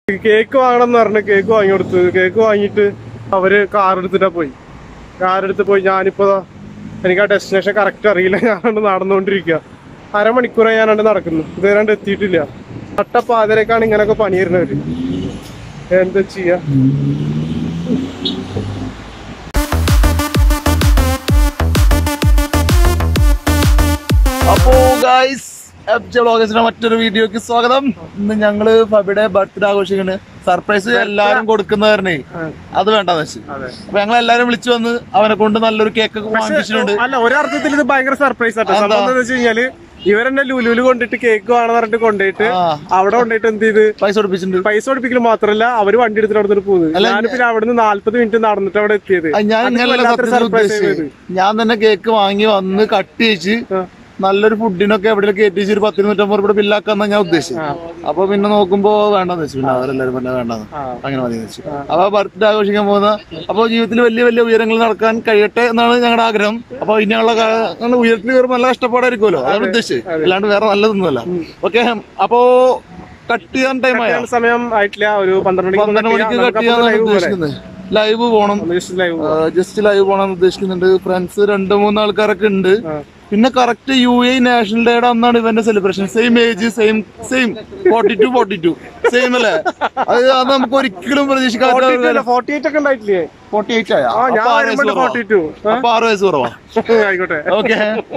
Cake വാങ്ങണം എന്ന് പറഞ്ഞു കേക്ക് വാങ്ങി കൊടുത്തു കേക്ക് വാങ്ങിയിട്ട് അവര് കാർ എടുത്തിട്ടാ പോയി കാർ എടുത്ത് പോയി ഞാനിപ്പോ ദാ എനിക്ക് ആ ഡെസ്റ്റിനേഷൻ കറക്റ്റ് അറിയില്ല ഞാനണ്ട് നടന്നുകൊണ്ടിരിക്കുക അരമണിക്കൂറായി ഞാനണ്ട് നടക്കുന്നു ഇതുവരാണ്ട് എത്തിയിട്ടില്ല നട്ടപ്പാതിരക്കാണ് ഇങ്ങനൊക്കെ പണി വരുന്നവര് എന്താ ചെയ്യാ അപ്പോ ഗൈസ് വ്ളോഗേഴ്സിന്റെ മറ്റൊരു വീഡിയോക്ക് സ്വാഗതം ഇന്ന് ഞങ്ങള് ഫബിയുടെ ബർത്ത്ഡേ ആഘോഷിക്കുന്നത് സർപ്രൈസ് എല്ലാരും കൊടുക്കുന്നവരനെ അത് വേണ്ടെന്ന് വെച്ച് അതെ അപ്പൊ ഞങ്ങൾ എല്ലാരും വിളിച്ചു വന്ന് അവനെ കൊണ്ട് നല്ലൊരു കേക്ക് വാങ്ങിച്ചിട്ടുണ്ട് അല്ല ഒരർത്ഥത്തിൽ ഇത് ഭയങ്കര സർപ്രൈസ് ആട്ടോ എന്താ? സംഭവം എന്താ വെച്ച് കഴിഞ്ഞാല് ഇവരെന്നെ ലുലുല് കൊണ്ടിട്ട് കേക്ക് വേണമെന്ന് പറഞ്ഞിട്ട് കൊണ്ടുപോയിട്ട് ആ അവിടെ കൊണ്ടുപോയിട്ട് എന്ത് ചെയ്ത് പൈസ കൊടുപ്പിച്ചിട്ടുണ്ട് പൈസ കൊടുപ്പിക്കൽ മാത്രല്ല അവര് വണ്ടി എടുത്തിട്ട് അവിടെ നിന്ന് പോകുന്നത് അല്ല, ഞാൻ പിന്നെ അവിടെ നിന്ന് നാല്പത് മിനിറ്റ് നടന്നിട്ട് അവിടെ എത്തിയത് അത് ഞാൻ അത് ഇങ്ങനെ വല്ലാത്തൊരു സത്യത്തിൽ surprise ഉദ്ദേശിച്ചത് ആയിരുന്നു. ഞാൻ തന്നെ കേക്ക് വാങ്ങി വന്ന് കട്ട് ചെയ്ച്ച് ആ. നല്ലൊരു ഫുഡിനൊക്കെ എവിടെ കയറ്റി ഒരു പത്ത് നൂറ്റമ്പത് രൂപ ബില്ലാക്കാന്നാ ഞാൻ ഉദ്ദേശിച്ചത് അപ്പൊ പിന്നെ നോക്കുമ്പോ വേണ്ടെന്ന് വെച്ചു പിന്നെ അവരെല്ലാരും പറഞ്ഞ വേണ്ടെന്ന് ആ. അങ്ങനെ മതി വെച്ചു അപ്പൊ ബർത്ത്ഡേ ആഘോഷിക്കാൻ പോകുന്ന അപ്പൊ ജീവിതത്തിൽ വലിയ വലിയ ഉയരങ്ങൾ നടക്കാൻ കഴിയട്ടെ എന്നാണ് ഞങ്ങളുടെ ആഗ്രഹം അപ്പൊ ഇനിയുള്ള കാ- അങ്ങനെ ഉയരത്തിൽ കയറുമ്പോൾ നല്ല കഷ്ടപ്പാടായിരിക്കുമല്ലോ അതാണ് ഉദ്ദേശിച്ചത് അല്ലാണ്ട് വേറെ നല്ലതൊന്നുമല്ല ഓക്കെ അപ്പോ കട്ട് ചെയ്യാൻ ടൈം ആയ ഞാൻ സമയം ആയിട്ടില്ല ഒരു പന്ത്രണ്ട് മണിക്ക് പന്ത്രണ്ട് മണിക്ക് കട്ട് ചെയ്യാന്നാണ് ഉദ്ദേശിക്കുന്നത് ലൈവ് പോണം ലൈവ് ജസ്റ്റ് ലൈവ് പോകണമെന്ന് ഉദ്ദേശിക്കുന്നുണ്ട് ഫ്രണ്ട്സ് രണ്ട് മൂന്ന് ആൾക്കാരൊക്കെ ഉണ്ട് പിന്നെ കറക്റ്റ് യു എ നാഷണൽ ഡേയുടെ അന്നാണ് ഇവന്റെ celebration same age same same forty two forty two same അല്ലേ അത് അത് നമുക്ക് ഒരിക്കലും പ്രതീക്ഷിക്കാത്ത ഫോർട്ടി എയ്റ്റ് ഒക്കെ ഉണ്ടായിട്ടില്ലേ ഫോർട്ടി എയ്റ്റ് ആയ ആ ഞാൻ വരുമ്പോൾ ഫോർട്ടി ടു അപ്പൊ ആറ് വയസ്സ് കുറവാ ആയിക്കോട്ടെ ഓക്കെ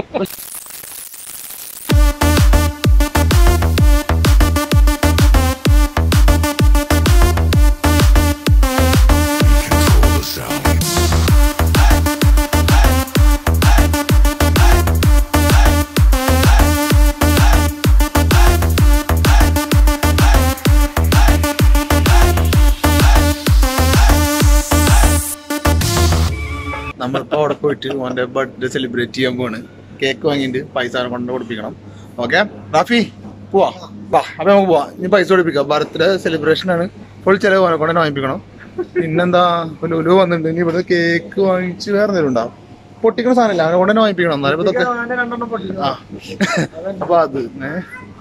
നമ്മളിപ്പോ അവിടെ പോയിട്ട് ഓന്റെ ബർത്ത്ഡേ സെലിബ്രേറ്റ് ചെയ്യാൻ പോവാണ് കേക്ക് വാങ്ങിയിട്ട് പൈസ അവനെ കൊണ്ട് കൊടുപ്പിക്കണം ഓക്കെ റാഫി പോവാ വാ അപ്പൊ നമുക്ക് പോവാ ഇനി പൈസ കൊടുപ്പിക്കാം ബർത്ത്ഡേ സെലിബ്രേഷൻ ആണ് ഫുൾ ചെലവ് ഓനെ കൊണ്ട് തന്നെ വാങ്ങിപ്പിക്കണം പിന്നെന്താ ഇപ്പൊ ലുലു വന്നിട്ടുണ്ട് ഇനി ഇവിടെ കേക്ക് വാങ്ങിച്ച് വേറെ എന്തെങ്കിലും ഉണ്ടാവും പൊട്ടിക്കുന്ന സാധനമില്ല അവനെ കൊണ്ട് തന്നെ വാങ്ങിപ്പിക്കണം എന്നാലും ഇപ്പൊ ഇതൊക്കെ രണ്ടെണ്ണം പൊട്ടി ആ അപ്പൊ അത് ഏ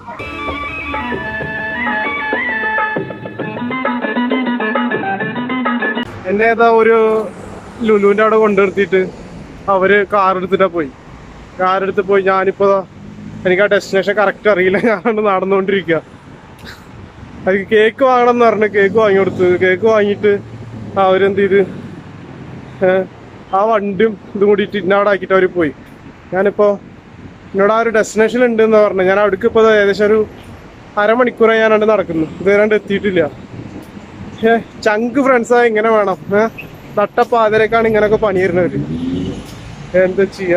എന്നെ ഏതാ ഒരു ലുലുവിന്റെ അവിടെ കൊണ്ടുനിർത്തിയിട്ട് അവര് കാർ എടുത്തിട്ടാ പോയി കാർ എടുത്ത് പോയി ഞാനിപ്പോ ദാ എനിക്ക് ആ ഡെസ്റ്റിനേഷൻ കറക്റ്റ് അറിയില്ല ഞാൻ നടന്നുകൊണ്ടിരിക്കുക അത് കേക്ക് വാങ്ങണം എന്ന് പറഞ്ഞു കേക്ക് വാങ്ങി കൊടുത്തു കേക്ക് വാങ്ങിയിട്ട് അവരെന്ത് ചെയ്ത് ഏഹ്, ആ വണ്ടിയും ഇതും കൂടിയിട്ട് ഇന്നവിടെ അവര് പോയി ഞാനിപ്പോ എന്നോട് ആ ഒരു ഡെസ്റ്റിനേഷൻ ഉണ്ട് എന്ന് പറഞ്ഞു ഞാൻ അവിടേക്ക് ഇപ്പോൾ ഏകദേശം ഒരു അരമണിക്കൂറായി ഞാനണ്ട് നടക്കുന്നു ഇതുവരാണ്ട് എത്തിയിട്ടില്ല ഏ, ചങ്ക് ഫ്രണ്ട്സാ ഇങ്ങനെ വേണം ഏഹ് നട്ടപ്പാതിരക്കാണ് ഇങ്ങനൊക്കെ പണി വരുന്നവര് എന്താ ചെയ്യാ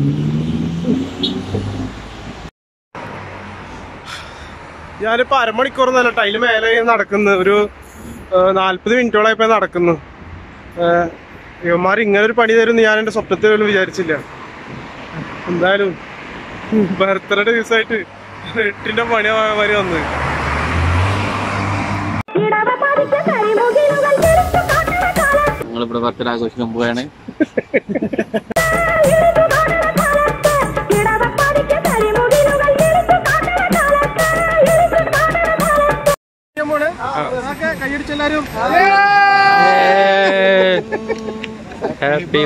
ഞാനിപ്പോ അരമണിക്കൂർ നല്ല ടൈല് മേലെ നടക്കുന്നു ഒരു നാല്പത് മിനിറ്റോളം ഇപ്പൊ നടക്കുന്നു ഏഹ്, ഇവന്മാർ ഇങ്ങനെ ഒരു പണി തരുമെന്ന് ഞാൻ എന്റെ സ്വപ്നത്തിൽ പോലും വിചാരിച്ചില്ല എന്തായാലും ബർത്ത്ഡേ ദിവസമായിട്ട് എട്ടിന്റെ പണി വരെ വന്ന് ഇടവ പതിച്ച കരിമുകിലുകൾ തെളിച്ചു കാട്ടണ കാലത്ത് ഞങ്ങളിവിടെ ബർത്ത്ഡേ ആഘോഷിക്കാൻ പോവാണ് ഇളിച്ചു കാണണ കാലത്ത് ഇടവ പതിച്ച കരിമുകിലുകൾ തെളിച്ചു കാട്ടണ കാലത്ത് ഇളിച്ചു കാണണ കാലത്ത് കൈയടിച്ചെല്ലാരും ഹാപ്പി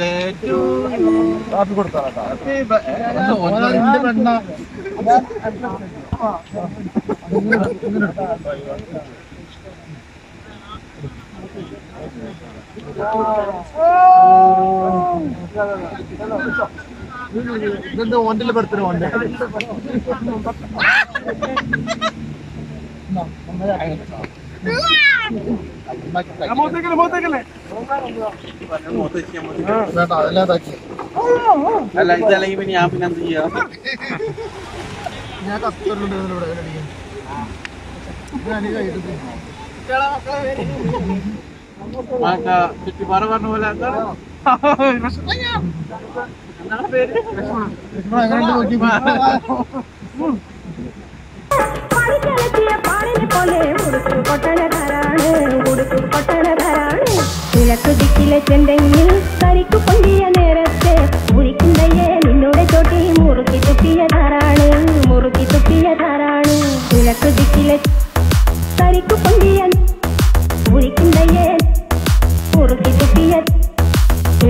ഇതെന്താ ഓന്റെ ബർത്ത്ഡേ ഓന്റെ മൂത്തേക്കല്ലേ മൂത്തേക്കല്ലേ വേണ്ട അതെല്ലാം ഇതാക്കി അല്ല ഇതല്ലെങ്കിൽ പിന്നെ ഞാൻ പിന്നെ എന്ത് ചെയ്യാ ഞാൻ കസ്റ്ററിലുണ്ട് ഇവിടെ അടിക്കാൻ ഞാൻ ഈ കൈയിട്ട് മാക്ക ചുറ്റിപ്പാറ പറഞ്ഞ പോലെ ആക്കാം. എന്താണ് പേര് അങ്ങനെ നോക്കി പണിക്കിളക്കിയ പാടിനെ പോലെ ഉടുത്തു കൊട്ടണകാരാണ് ഉടുത്തു കൊട്ടണകാരാണ് കിഴക്ക് ദിക്കിലെ ചെണ്ടെങ്കിൽ കരിക്കു പൊന്തിയ നേരത്തെ ഉരിക്കുന്നയെ നിന്നോടെ ചോട്ടി മുറുക്കി തുപ്പിയതാരാണ് മുറുക്കി തുപ്പിയതാരാണ് കിഴക്ക് ദിക്കിലെ കരിക്കു പൊന്തിയ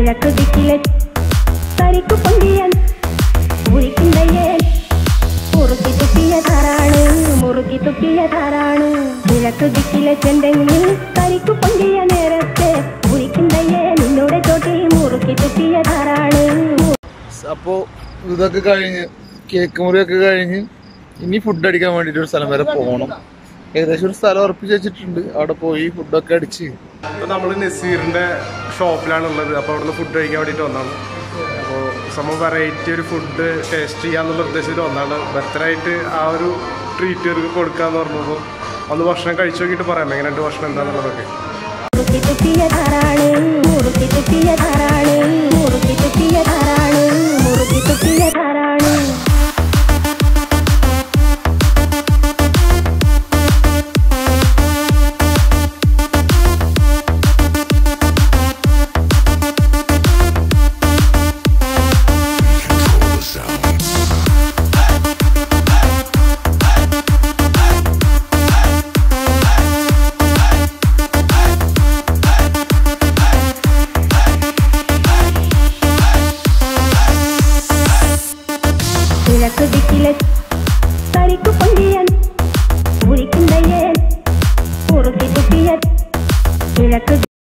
കിഴക്ക് ദിക്കിലെ കരിക്കു പൊന്തിയൻ ഉരിക്കിന്തയ്യേ മുറുക്കി തുപ്പിയ താറാണ് മുറുക്കി തുപ്പിയ താറാണ് കിഴക്ക് ദിക്കിലെ ചെണ്ടെങ്കിൽ കരിക്കു പൊന്തിയ നേരത്തെ ഉരിക്കിന്തയ്യേ നിന്നോടെ ചോട്ടി മുറുക്കി തുപ്പിയ താറാണ് അപ്പോൾ ഇതൊക്കെ കഴിഞ്ഞ് കേക്ക് മുറിയൊക്കെ കഴിഞ്ഞ് ഇനി ഫുഡ് അടിക്കാൻ വേണ്ടിയിട്ട് ഒരു സ്ഥലം വരെ പോകണം ഏകദേശം ഒരു സ്ഥലം ഉറപ്പിച്ച് വെച്ചിട്ടുണ്ട് അവിടെ പോയി ഫുഡൊക്കെ അടിച്ച് ഇപ്പൊ നമ്മള് നസീറിന്റെ ഷോപ്പിലാണ് ഉള്ളത് അപ്പൊ അവിടുന്ന് ഫുഡ് കഴിക്കാൻ വേണ്ടിട്ട് വന്നാണ് അപ്പോൾ സമ വെറൈറ്റി ഒരു ഫുഡ് ടേസ്റ്റ് ചെയ്യാന്നുള്ള ഉദ്ദേശത്തിൽ വന്നാണ് ബർത്ത്ഡേ ആയിട്ട് ആ ഒരു ട്രീറ്റ് ഇവർക്ക് കൊടുക്കാന്ന് പറഞ്ഞപ്പോൾ ഒന്ന് ഭക്ഷണം കഴിച്ചു നോക്കിയിട്ട് പറയാം എങ്ങനെയുണ്ട് ഭക്ഷണം എന്താണെന്നുള്ളതൊക്കെ മുറുക്കി തുപ്പിയ താറാണ് മുറുക്കി തുപ്പിയ താറാണ് മുറുക്കി തുപ്പിയ താറാണ് മുറുക്കി തുപ്പിയ താറാണ് കിഴക്ക് ദിക്കിലെ കരിക്കു പൊന്തിയൻ ഉരിക്കിന്തയ്യേ മുറുക്കി തുപ്പിയ കിഴക്ക്